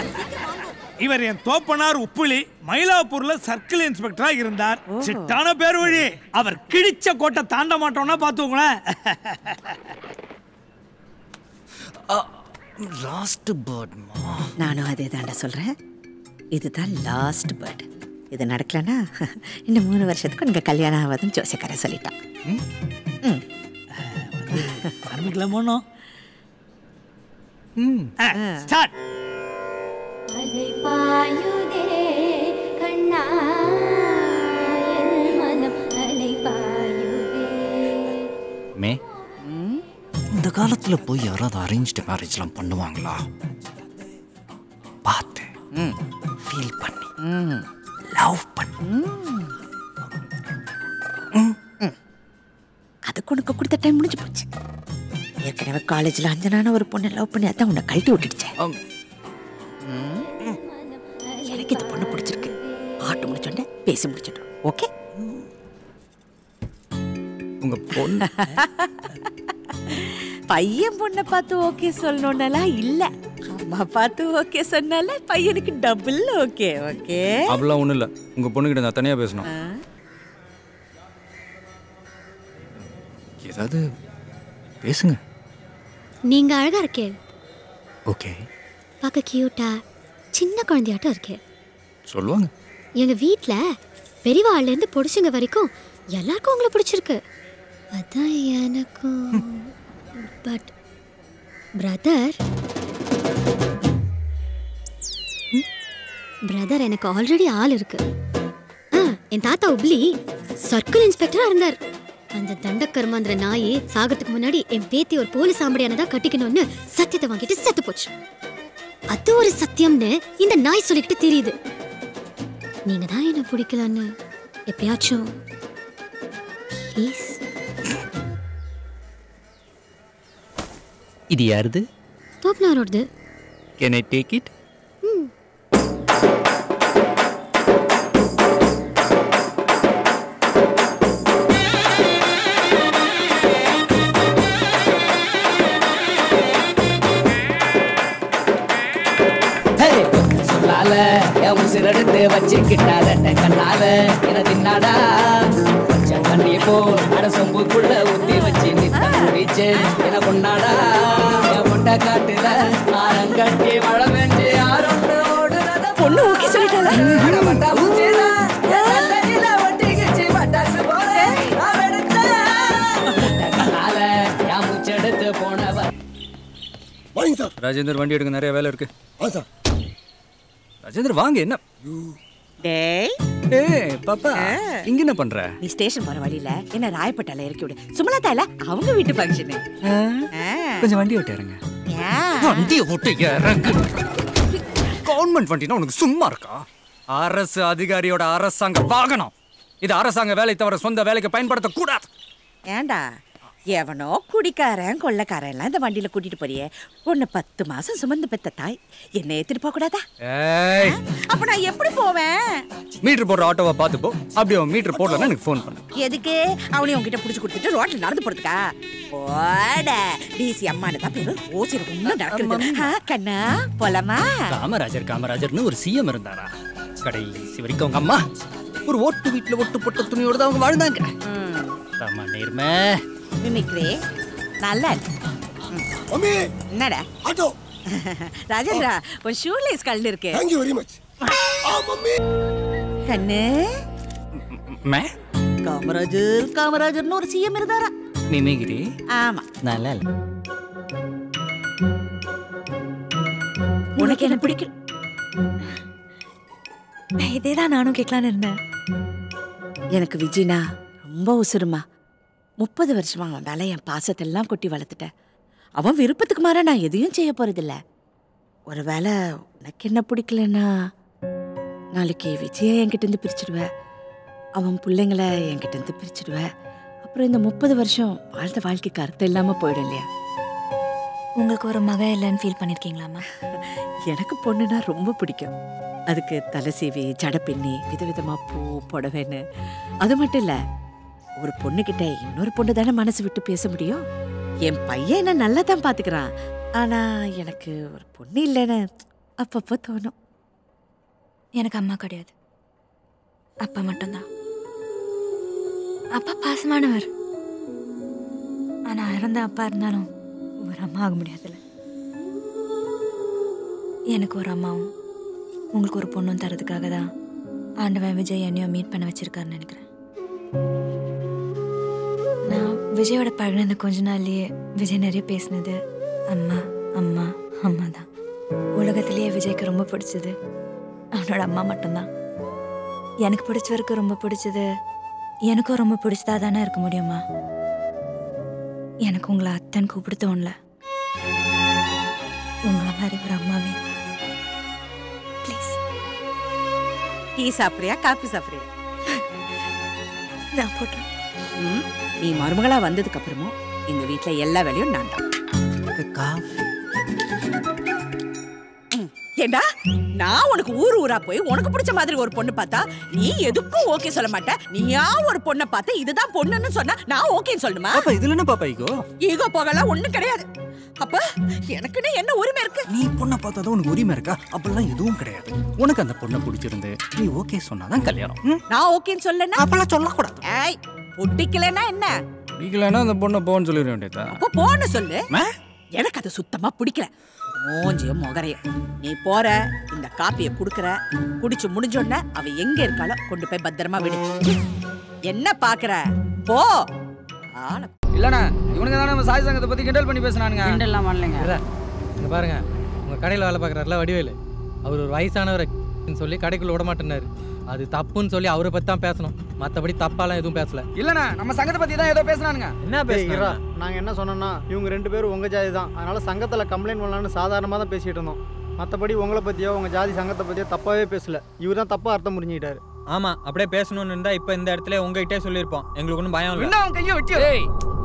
இவர் என் தோப்பனார் உப்புளி மயிலாப்பூர்ல சர்க்கிள் இன்ஸ்பெக்டரா இருந்தார் சிட்டான பேர் வழி அவர் கிழிச்ச கோட்டை தாண்ட மாட்டோம்னா பாத்துக்கோங்களேன் லாஸ்ட் பேர்ட்மா நானும் அதே தாண்டா சொல்கிறேன் இதுதான் லாஸ்ட் பேர்ட் இது நடக்கலன்னா இன்னும் மூணு வருஷத்துக்கு உனக்கு கல்யாணம் ஆகாதுன்னு ஜோசியக்காரன் சொல்லிட்டான் ஆரம்பிக்கலாமோ ஸ்டார்ட் அலை பாயுதே கண்ணா என் மனம் அலை பாயுதே மே இந்த காலத்துல போய் யாராவது அரேஞ்ச்டு மேரேஜ்லாம் பண்ணுவாங்களா பார்த்து ஃபீல் பண்ணி லவ் பண்ணி அதுக்கு உனக்கு கொடுத்த டைம் முடிஞ்சு போச்சு ஏற்கனவே காலேஜில் அஞ்சனான ஒரு பொண்ணை லவ் பண்ணி அதான் உன்னை கழட்டி விட்டுடுச்சே ஆம். எனக்கு இது பொண்ணு பிடிச்சிருக்கு பாட்டு முடிச்சோடனே பேசி முடிச்சிட்டோம் ஓகே உங்க பொண்ணு பையன் பொண்ணை பார்த்து ஓகே சொல்லணும்னாலாம் இல்ல அம்மா பார்த்து ஓகே சொன்னால பையனுக்கு டபுள் ஓகே ஓகே அப்படிலாம் ஒண்ணும் இல்ல உங்க பொண்ணுகிட்ட நான் தனியா பேசணும் ஏதாவது பேசுங்க நீங்க அழகா இருக்கே ஓகே பார்க்க கியூட்டா சின்ன குழந்தையாட்டம் இருக்கே சொல்லுவாங்க எங்க வீட்ல பெரியவாள்ல இருந்து பொடிச்சுங்க வரைக்கும் எல்லாருக்கும் உங்களை பிடிச்சிருக்கு அதான் எனக்கும் பட் பிரதர் பிரதர் எனக்கு ஆல்ரெடி ஆள் இருக்கு ஆ, என் தாத்தா உப்ளி சர்க்கிள் இன்ஸ்பெக்டரா இருந்தார் அந்த தண்டக்கர்மாந்திர நாயி சாகத்துக்கு முன்னாடி என் பேத்தி ஒரு போலீஸ் ஆம்படியான தான் கட்டிக்கணும்னு சத்தியத்தை வாங்கிட்டு செத்து போச்சு அது ஒரு சத்தியம்னு இந்த நாய் சொல்லிக்கிட்டு தெரியுது நீங்க தான் என்ன பிடிக்கலன்னு எப்பயாச்சும் ப்ளீஸ் இது யாருது தோப்னாரோடது கேன் ஐ டேக் இட் சொல்லால என் உசிரெடுத்து வச்சுக்கிட்டால கண்ணால என தின்னாடா கொஞ்சம் தண்ணி போ அட சொம்புக்குள்ள ஊத்தி வச்சு நித்த முடிச்சு என கொண்டாடா என் முட்டை காட்டுல ஆரங்கட்டி மழை பெஞ்சு ஆரோட்டு ஓடுறத பொண்ணு ஓகே சொல்லிட்டால அட வட்டா பூச்சிடா, என் தலையில ஒட்டிக்கிச்சு பட்டாசு போல நான் வெடிச்சேன். முட்டை கண்ணால என் மூச்செடுத்து போனவ வாங்க சார் ராஜேந்தர் வண்டி எடுக்க நிறைய வேலை இருக்கு ஆ சார் ராஜேந்தர் வாங்க என்ன டேய் ஏ பாப்பா இங்க என்ன பண்ற நீ ஸ்டேஷன் போற வழியில என்ன ராயப்பட்டால இறக்கி விடு சுமலதா இல்ல அவங்க வீட்டு ஃபங்க்ஷனு கொஞ்சம் வண்டி விட்டு இறங்க வண்டியை விட்டு இறங்கு கவர்மெண்ட் வண்டினா உனக்கு சும்மா இருக்கா அரசு அதிகாரியோட அரசாங்க வாகனம் இது அரசாங்க வேலை தவிர சொந்த வேலைக்கு பயன்படுத்த கூடாது ஏண்டா எவனோ குடிக்காரன் கொள்ளக்காரன் எல்லாம் இந்த வண்டியில கூட்டிட்டு போறியே உன்னை பத்து மாசம் சுமந்து பெத்த தாய் என்ன ஏத்திட்டு போக கூடாதா ஏய் அப்ப நான் எப்படி போவேன் மீட்டர் போடுற ஆட்டோவை பார்த்து போ அப்படி அவன் மீட்டர் போடலன்னா எனக்கு ஃபோன் பண்ணு எதுக்கு அவனையும் உன்கிட்ட புடிச்சு கொடுத்துட்டு ரோட்ல நடந்து போறதுக்கா போட டிசி அம்மானு தான் பேரு ஓசியில் ஒண்ணும் நடக்கிறது ஆ, கண்ணா போலாமா காமராஜர் காமராஜர்னு ஒரு சிஎம் இருந்தாரா கடைசி வரைக்கும் அவங்க அம்மா ஒரு ஓட்டு வீட்டுல ஒட்டு போட்ட துணியோட தான் அவங்க வாழ்ந்தாங்க தம்ம நேர்மை மிமிக்ரி நல்லா இருக்கு. மம்மி என்னடா ஆட்டோ ராஜேந்திரா உன் ஷூலேஸ் கல் இருக்கு தேங்க்யூ வெரி மச் ஆ மம்மி கண்ணு மே காமராஜர் காமராஜர்னு ஒரு சிஎம் இருந்தாரா மிமிகிரி ஆமா நல்லா இல்ல உனக்கு என்ன பிடிக்கும் இதே தான் நானும் கேட்கலான்னு இருந்தேன் எனக்கு விஜய்னா ரொம்ப உசுருமா முப்பது வருஷமா அவன் மேல என் பாசத்தெல்லாம் கொட்டி வளர்த்துட்டேன் அவன் விருப்பத்துக்கு மாற நான் எதையும் செய்ய போறதில்ல ஒருவேளை உனக்கு என்ன பிடிக்கலன்னா நாளைக்கு விஜயை என்கிட்ட இருந்து பிரிச்சிடுவேன் அவன் பிள்ளைங்களை என்கிட்ட இருந்து பிரிச்சிடுவேன் அப்புறம் இந்த முப்பது வருஷம் வாழ்ந்த வாழ்க்கைக்கு அர்த்தம் இல்லாம போயிடும் இல்லையா உங்களுக்கு ஒரு மக இல்லைன்னு ஃபீல் பண்ணிருக்கீங்களாமா எனக்கு பொண்ணுனா ரொம்ப பிடிக்கும் அதுக்கு தலை சீவி ஜடை பின்னி விதவிதமா பூ புடவைன்னு அது மட்டும் இல்ல ஒரு பொண்ணுகிட்ட இன்னொரு பொண்ணு தானே மனசு விட்டு பேச முடியும் என் பையன் என்ன நல்லா தான் பாத்துக்கிறான் ஆனா எனக்கு ஒரு பொண்ணு இல்லைன்னு அப்பப்போ தோணும் எனக்கு அம்மா கிடையாது அப்பா மட்டும்தான் அப்பா பாசமானவர் ஆனா இறந்த அப்பா இருந்தாலும் ஒரு அம்மா ஆக முடியாதுல்ல எனக்கு ஒரு அம்மாவும் உங்களுக்கு ஒரு பொண்ணும் தரதுக்காக தான் ஆண்டவன் விஜய் என்னையும் மீட் பண்ண வச்சிருக்காருன்னு நினைக்கிறேன் நான் விஜயோட பழகின கொஞ்ச நாள்லயே விஜய் நிறைய பேசினது அம்மா அம்மா அம்மா தான் உலகத்திலேயே விஜய்க்கு ரொம்ப பிடிச்சது அவனோட அம்மா மட்டும்தான் எனக்கு பிடிச்சவருக்கு ரொம்ப பிடிச்சது எனக்கும் ரொம்ப பிடிச்சதா தானே இருக்க முடியுமா எனக்கு உங்களை அத்தன் கூப்பிட தோணல உங்களை மாதிரி ஒரு அம்மாவே ப்ளீஸ் டீ சாப்பிட்றியா காஃபி சாப்பிட்றியா நான் போட்டேன் ம், நீ மருமகளா வந்ததுக்கு அப்புறமும் எங்க வீட்ல எல்லா வேலையும் நான் தான் ம், ஏண்டா நான் உனக்கு ஊர் ஊரா போய் உனக்கு பிடிச்ச மாதிரி ஒரு பொண்ணு பார்த்தா நீ எதுக்கும் ஓகே சொல்ல மாட்ட நீயா ஒரு பொண்ணை பார்த்தா இதுதான் பொண்ணுன்னு சொன்னா நான் ஓகேன்னு சொல்லணுமா பாப்பா இதுல என்ன பாப்பா ஈகோ ஈகோ போகலாம் ஒண்ணும் கிடையாது அப்ப எனக்குன்னு என்ன உரிமை இருக்கு நீ பொண்ணை பார்த்தா உனக்கு உரிமை இருக்கா அப்பெல்லாம் எதுவும் கிடையாது உனக்கு அந்த பொண்ணை பிடிச்சிருந்து நீ ஓகே சொன்னாதான் கல்யாணம் ம்? நான் ஓகேன்னு சொல்லனா அப்பெல்லாம் சொல்லக்கூடாது ஏய் பிடிக்கலன்னா என்ன பிடிக்கலன்னா அந்த பொண்ணை போன்னு சொல்லிட வேண்டியதா அப்போ போன்னு சொல்லு மே? எனக்கு அது சுத்தமா பிடிக்கல மூஞ்சியும் முகரையும் நீ போற இந்த காப்பிய குடுக்கற குடிச்சு முடிஞ்சோடனே அவ எங்க இருக்காளோ கொண்டு போய் பத்திரமா விடு என்ன பாக்குற போ ஆளை இல்லண்ணா இவனுங்க தானே நம்ம சாய் சங்கத்தை பத்தி கிண்டல் பண்ணி பேசுனானுங்க கிண்டல்லாம் பண்ணலைங்க இங்க பாருங்க உங்க கடையில் வேலை பார்க்குறாருல வடிவேலு அவர் ஒரு வயசானவர் சொல்லி கடைக்குள்ள விட மாட்டேனாரு அது தப்புன்னு சொல்லி அவரை பத்தி தான் பேசணும் மற்றபடி தப்பாலாம் எதுவும் பேசல இல்லண்ணா நம்ம சங்கத்தை பத்தி தான் ஏதோ பேசுனானுங்க என்ன பேசுகிறா நாங்கள் என்ன சொன்னோம்னா இவங்க ரெண்டு பேரும் உங்கள் ஜாதி தான் அதனால சங்கத்தில் கம்ப்ளைண்ட் பண்ணலான்னு சாதாரணமாக தான் பேசிகிட்டு இருந்தோம் மற்றபடி உங்களை பற்றியோ உங்கள் ஜாதி சங்கத்தை பற்றியோ தப்பாகவே பேசல இவர் தான் தப்பாக அர்த்தம் புரிஞ்சுக்கிட்டாரு ஆமா அப்படியே பேசணும்னு இருந்தா இப்ப இந்த இடத்துல உங்ககிட்டே சொல்லியிருப்போம் எங்களுக்கு ஒன்றும் பயம் இல்லை இன்னும் அவன் கையை வெட்டி